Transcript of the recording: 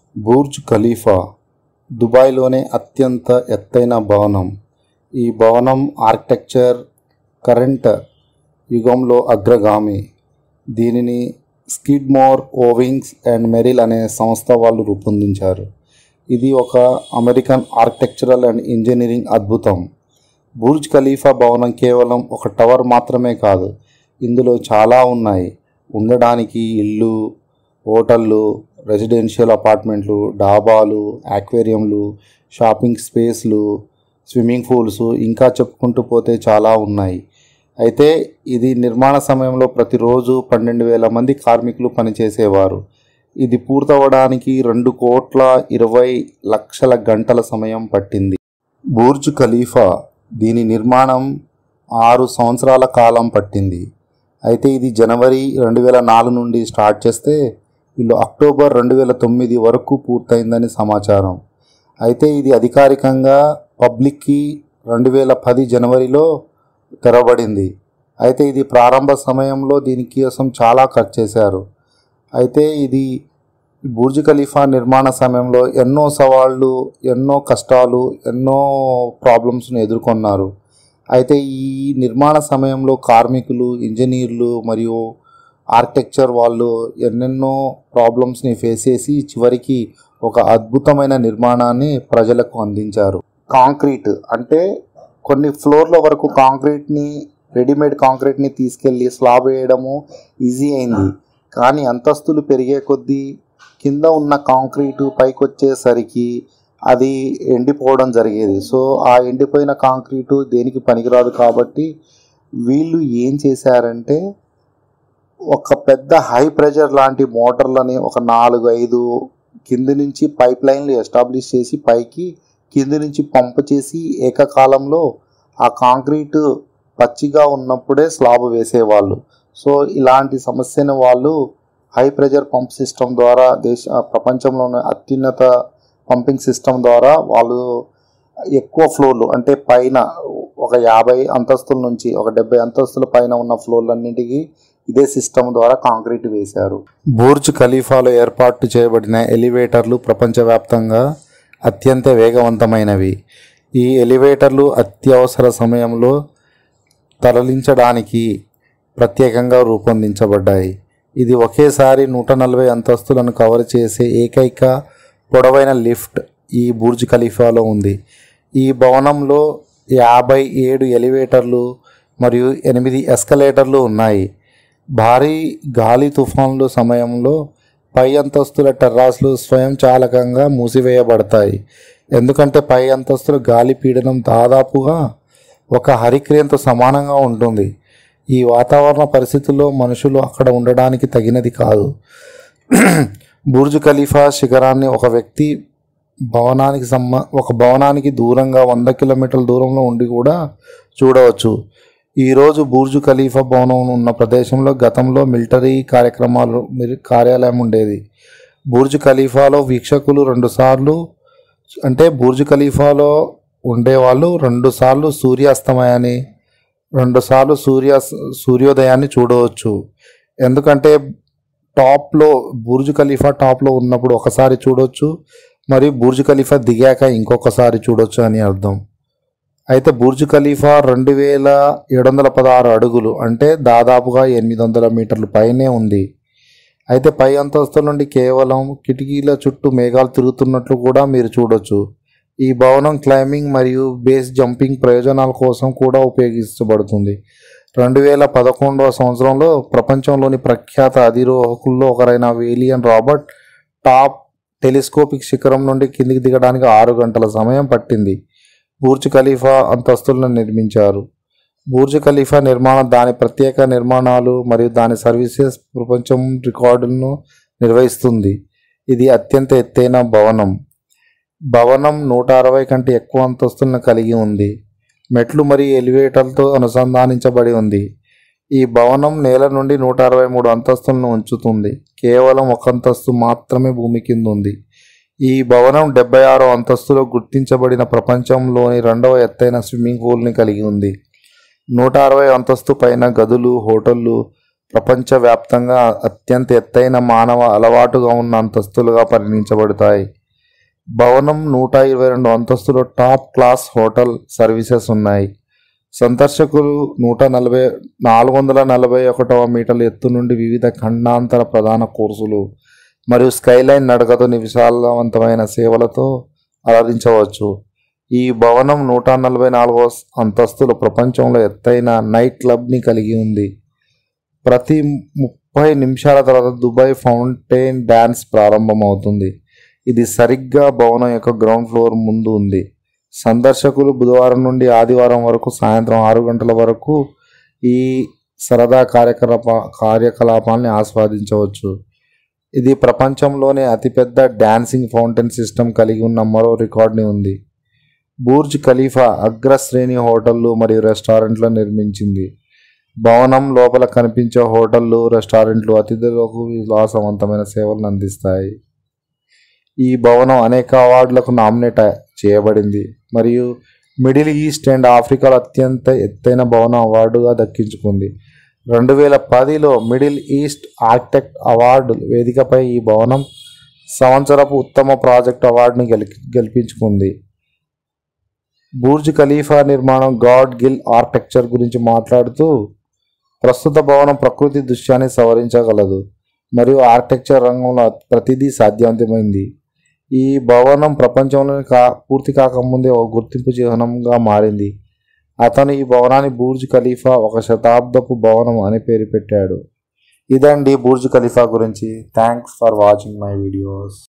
Burj Khalifa దుబాయ్లోనే అత్యంత ఎత్తైన భవనం ఈ భవనం ఆర్కిటెక్చర్ కరెంట్ యుగంలో అగ్రగామి దీనిని స్కిడ్మోర్ ఓవింగ్స్ అండ్ మెరిల్ అనే సంస్థ వాళ్ళు రూపొందించారు ఇది ఒక అమెరికన్ ఆర్కిటెక్చరల్ అండ్ ఇంజనీరింగ్ అద్భుతం బుర్జ్ ఖలీఫా భవనం కేవలం ఒక టవర్ మాత్రమే కాదు ఇందులో చాలా ఉన్నాయి ఉండడానికి ఇల్లు హోటళ్ళు రెసిడెన్షియల్ అపార్ట్మెంట్లు డాబాలు ఆక్వేరియంలు షాపింగ్ స్పేస్లు స్విమ్మింగ్ పూల్స్ ఇంకా చెప్పుకుంటూ పోతే చాలా ఉన్నాయి అయితే ఇది నిర్మాణ సమయంలో ప్రతిరోజు పన్నెండు వేల మంది కార్మికులు పనిచేసేవారు ఇది పూర్తవడానికి రెండు కోట్ల ఇరవై లక్షల గంటల సమయం పట్టింది బుర్జ్ ఖలీఫా దీని నిర్మాణం ఆరు సంవత్సరాల కాలం పట్టింది అయితే ఇది జనవరి రెండు వేల నాలుగు నుండి స్టార్ట్ చేస్తే వీళ్ళు అక్టోబర్ రెండు వేల తొమ్మిది వరకు పూర్తయిందని సమాచారం అయితే ఇది అధికారికంగా పబ్లిక్కి రెండు వేల పది జనవరిలో తెరవబడింది అయితే ఇది ప్రారంభ సమయంలో దీనికోసం చాలా ఖర్చు చేశారు అయితే ఇది బుర్జ్ ఖలీఫా నిర్మాణ సమయంలో ఎన్నో సవాళ్ళు ఎన్నో కష్టాలు ఎన్నో ప్రాబ్లమ్స్ను ఎదుర్కొన్నారు అయితే ఈ నిర్మాణ సమయంలో కార్మికులు ఇంజనీర్లు మరియు ఆర్కిటెక్చర్ వాళ్ళు ఎన్నెన్నో ప్రాబ్లమ్స్ని ఫేస్ చేసి చివరికి ఒక అద్భుతమైన నిర్మాణాన్ని ప్రజలకు అందించారు కాంక్రీట్ అంటే కొన్ని ఫ్లోర్ల వరకు కాంక్రీట్ని రెడీమేడ్ కాంక్రీట్ని తీసుకెళ్ళి స్లాబ్ వేయడము ఈజీ అయింది కానీ అంతస్తులు పెరిగే కొద్దీ కింద ఉన్న కాంక్రీటు పైకి వచ్చేసరికి అది ఎండిపోవడం జరిగేది సో ఆ ఎండిపోయిన కాంక్రీటు దేనికి పనికిరాదు కాబట్టి వీళ్ళు ఏం చేశారంటే ఒక పెద్ద హై ప్రెషర్ లాంటి మోటార్లని ఒక నాలుగు ఐదు కింది నుంచి పైప్ లైన్లు ఎస్టాబ్లిష్ చేసి పైకి కింది నుంచి పంపు చేసి ఏకకాలంలో ఆ కాంక్రీట్ పచ్చిగా ఉన్నప్పుడే స్లాబ్ వేసేవాళ్ళు సో ఇలాంటి సమస్యను వాళ్ళు హై ప్రెషర్ పంప్ సిస్టమ్ ద్వారా దేశ ప్రపంచంలోనే అత్యున్నత పంపింగ్ సిస్టమ్ ద్వారా వాళ్ళు ఎక్కువ ఫ్లోర్లు అంటే పైన ఒక యాభై అంతస్తుల నుంచి ఒక డెబ్బై అంతస్తుల పైన ఉన్న ఫ్లోర్లన్నింటికి ఇదే సిస్టమ్ ద్వారా కాంక్రీట్ వేశారు బుర్జ్ ఖలీఫాలో ఏర్పాటు చేయబడిన ఎలివేటర్లు ప్రపంచవ్యాప్తంగా అత్యంత వేగవంతమైనవి ఈ ఎలివేటర్లు అత్యవసర సమయంలో తరలించడానికి ప్రత్యేకంగా రూపొందించబడ్డాయి ఇది ఒకేసారి నూట నలభై అంతస్తులను కవర్ చేసే ఏకైక పొడవైన లిఫ్ట్ ఈ బుర్జ్ ఖలీఫాలో ఉంది ఈ భవనంలో యాభై ఏడు ఎలివేటర్లు మరియు ఎనిమిది ఎస్కలేటర్లు ఉన్నాయి భారీ గాలి తుఫాన్లు సమయంలో పై అంతస్తుల టెర్రాస్లు స్వయంచాలకంగా మూసివేయబడతాయి ఎందుకంటే పై అంతస్తుల గాలి పీడనం దాదాపుగా ఒక హరిక్రేన్తో సమానంగా ఉంటుంది ఈ వాతావరణ పరిస్థితుల్లో మనుషులు అక్కడ ఉండడానికి తగినది కాదు బుర్జ్ ఖలీఫా శిఖరాన్ని ఒక వ్యక్తి భవనానికి సంబ ఒక భవనానికి దూరంగా వంద కిలోమీటర్ల దూరంలో ఉండి కూడా చూడవచ్చు ఈరోజు బుర్జ్ ఖలీఫా భవనం ఉన్న ప్రదేశంలో గతంలో మిలిటరీ కార్యక్రమాలు మిలి- కార్యాలయం ఉండేది బుర్జ్ ఖలీఫాలో వీక్షకులు రెండుసార్లు అంటే బుర్జ్ ఖలీఫాలో ఉండేవాళ్ళు రెండుసార్లు సూర్యాస్తమయాన్ని రెండుసార్లు సూర్య సూర్యోదయాన్ని చూడవచ్చు ఎందుకంటే టాప్లో బుర్జ్ ఖలీఫా టాప్లో ఉన్నప్పుడు ఒకసారి చూడొచ్చు మరియు బుర్జ్ ఖలీఫా దిగాక ఇంకొకసారి చూడొచ్చు అని అర్థం అయితే బుర్జ్ ఖలీఫా రెండు వేల ఏడు వందల పదహారు అడుగులు అంటే దాదాపుగా ఎనిమిది వందల మీటర్ల పైనే ఉంది అయితే పై అంతస్తుల నుండి కేవలం కిటికీల చుట్టూ మేఘాలు తిరుగుతున్నట్లు కూడా మీరు చూడొచ్చు ఈ భవనం క్లైంబింగ్ మరియు బేస్ జంపింగ్ ప్రయోజనాల కోసం కూడా ఉపయోగించబడుతుంది రెండు వేల పదకొండవ సంవత్సరంలో ప్రపంచంలోని ప్రఖ్యాత అధిరోహకుల్లో ఒకరైన వేలియన్ రాబర్ట్ టాప్ టెలిస్కోపిక్ శిఖరం నుండి కిందికి దిగడానికి ఆరు గంటల సమయం పట్టింది బుర్జ్ ఖలీఫా అంతస్తులను నిర్మించారు బుర్జ్ ఖలీఫా నిర్మాణం దాని ప్రత్యేక నిర్మాణాలు మరియు దాని సర్వీసెస్ ప్రపంచం రికార్డులను నిర్వహిస్తుంది ఇది అత్యంత ఎత్తైన భవనం భవనం నూట అరవై కంటే ఎక్కువ అంతస్తులను కలిగి ఉంది మెట్లు మరియు ఎలివేటర్లతో అనుసంధానించబడి ఉంది ఈ భవనం నేల నుండి నూట అరవై మూడు అంతస్తులను ఉంచుతుంది కేవలం ఒక అంతస్తు మాత్రమే భూమి కింద ఉంది ఈ భవనం డెబ్బై ఆరో అంతస్తులో గుర్తించబడిన ప్రపంచంలోని రెండవ ఎత్తైన స్విమ్మింగ్ పూల్ని కలిగి ఉంది నూట అరవై అంతస్తు పైన గదులు హోటళ్ళు ప్రపంచవ్యాప్తంగా అత్యంత ఎత్తైన మానవ అలవాటుగా ఉన్న అంతస్తులుగా పరిగణించబడతాయి భవనం నూట ఇరవై రెండు అంతస్తులో టాప్ క్లాస్ హోటల్ సర్వీసెస్ ఉన్నాయి సందర్శకులు నూట నలభై నాలుగు వందల నలభై ఒకటవ మీటర్ల ఎత్తు నుండి వివిధ ఖండాంతర ప్రధాన కోర్సులు మరియు స్కైలైన్ నడకతో విశాలవంతమైన సేవలతో అలరించవచ్చు ఈ భవనం నూట నలభై నాలుగవ అంతస్తులో ప్రపంచంలో ఎత్తైన నైట్ క్లబ్ని కలిగి ఉంది ప్రతి ముప్పై నిమిషాల తర్వాత దుబాయ్ ఫౌంటైన్ డ్యాన్స్ ప్రారంభమవుతుంది ఇది సరిగ్గా భవనం యొక్క గ్రౌండ్ ఫ్లోర్ ముందు ఉంది సందర్శకులు బుధవారం నుండి ఆదివారం వరకు సాయంత్రం ఆరు గంటల వరకు ఈ సరదా కార్యకలాప కార్యకలాపాల్ని ఆస్వాదించవచ్చు ఇది ప్రపంచంలోనే అతిపెద్ద డాన్సింగ్ ఫౌంటైన్ సిస్టమ్ కలిగి ఉన్న మరో రికార్డ్ని ఉంది బూర్జ్ ఖలీఫా అగ్రశ్రేణి హోటళ్లు మరియు రెస్టారెంట్లు నిర్మించింది భవనం లోపల కనిపించే హోటళ్లు రెస్టారెంట్లు అతిథులకు విలాసవంతమైన సేవలను అందిస్తాయి ఈ భవనం అనేక అవార్డులకు నామినేట్ చేయబడింది మరియు మిడిల్ ఈస్ట్ అండ్ ఆఫ్రికాలో అత్యంత ఎత్తైన భవనం అవార్డుగా దక్కించుకుంది రెండు వేల పదిలో మిడిల్ ఈస్ట్ ఆర్కిటెక్ట్ అవార్డు వేదికపై ఈ భవనం సంవత్సరపు ఉత్తమ ప్రాజెక్ట్ అవార్డుని గెలి గెలిపించుకుంది బూర్జ్ ఖలీఫా నిర్మాణం గాడ్ గిల్ ఆర్కిటెక్చర్ గురించి మాట్లాడుతూ ప్రస్తుత భవనం ప్రకృతి దృశ్యాన్ని సవరించగలదు మరియు ఆర్కిటెక్చర్ రంగంలో ప్రతిదీ సాధ్యవంతమైంది ఈ భవనం ప్రపంచంలోని కా పూర్తి కాకముందే ఒక గుర్తింపు చిహ్నంగా మారింది అతను ఈ భవనాన్ని బూర్జ్ ఖలీఫా ఒక శతాబ్దపు భవనం అని పేరు పెట్టాడు ఇదండి బూర్జ్ ఖలీఫా గురించి thanks for watching my videos